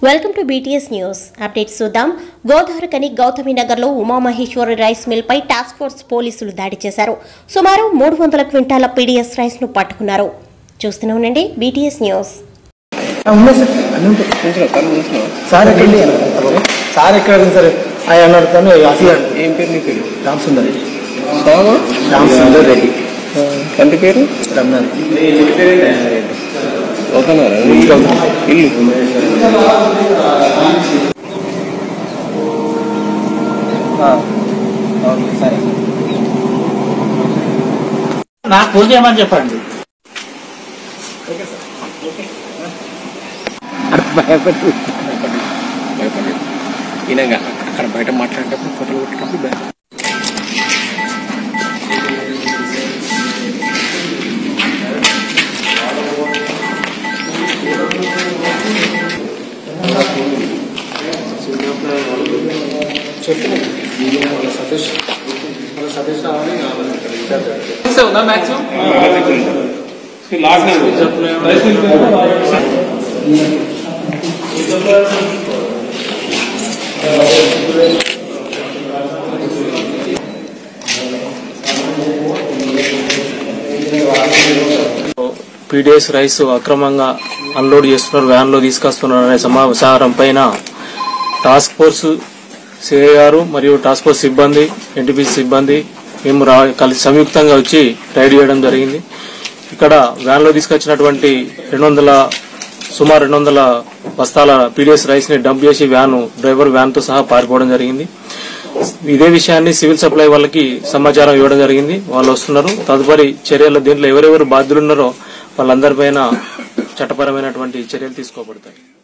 Welcome to BTS news updates చూద్దాం గోదావరికని గౌతమి నగర్లో ఉమామహేశ్వరి రైస్ మిల్ పై టాస్క్ ఫోర్స్ పోలీసులు దాడి చేశారు సుమారు మూడు వందల క్వింటాల పీడీఎస్ రైస్ ను పట్టుకున్నారు చూస్తూనే ఉండండి బీటీఎస్ న్యూస్ ఉన్నాయి సార్ అన్నీ ఉంటాయి చూసినావు కళ్ళు చూసినావు సార్ ఎక్కడ సార్ ఎక్కడ ఉంది సార్ ఆయన అడుగుతాను అసలు ఏం పేరు నీ పేరు రామ్ సుందర్ స్వామి రామ్ సుందర్ రెడ్డి తండ్రి పేరు రమణారి అవుతున్నారా ఇల్లు సరే నాకు ఫోన్ చేయమని చెప్పండి భయపడి భయపడలేదు ఈయనగా అక్కడ బయట మాట్లాడేటప్పుడు ఫోటోలు కొట్టేటప్పుడు భయం. పీడిఎస్ రైస్ అక్రమంగా అన్లోడ్ చేస్తున్నారు వ్యాన్ లో తీసుకొస్తున్నారు అనే సమాచారం పైన టాస్క్ ఫోర్స్ సిఐ గారు మరియు టాస్క్ ఫోర్స్ సిబ్బంది ఎన్టీపీసీ సిబ్బంది మేము రా కలిసి సంయుక్తంగా వచ్చి రైడ్ చేయడం జరిగింది ఇక్కడ వ్యాన్ లో తీసుకొచ్చినటువంటి రెండు వందల సుమారు రెండు వందల బస్తాల పీడిఎస్ రైస్ ని డంప్ చేసి వ్యాన్ డ్రైవర్ వ్యాన్ తో సహా పారిపోవడం జరిగింది ఇదే విషయాన్ని సివిల్ సప్లై వాళ్ళకి సమాచారం ఇవ్వడం జరిగింది వాళ్ళు వస్తున్నారు తదుపరి చర్యలు దీంట్లో ఎవరెవరు బాధ్యులున్నారో వాళ్ళందరిపైన చట్టపరమైనటువంటి చర్యలు తీసుకోబడతాయి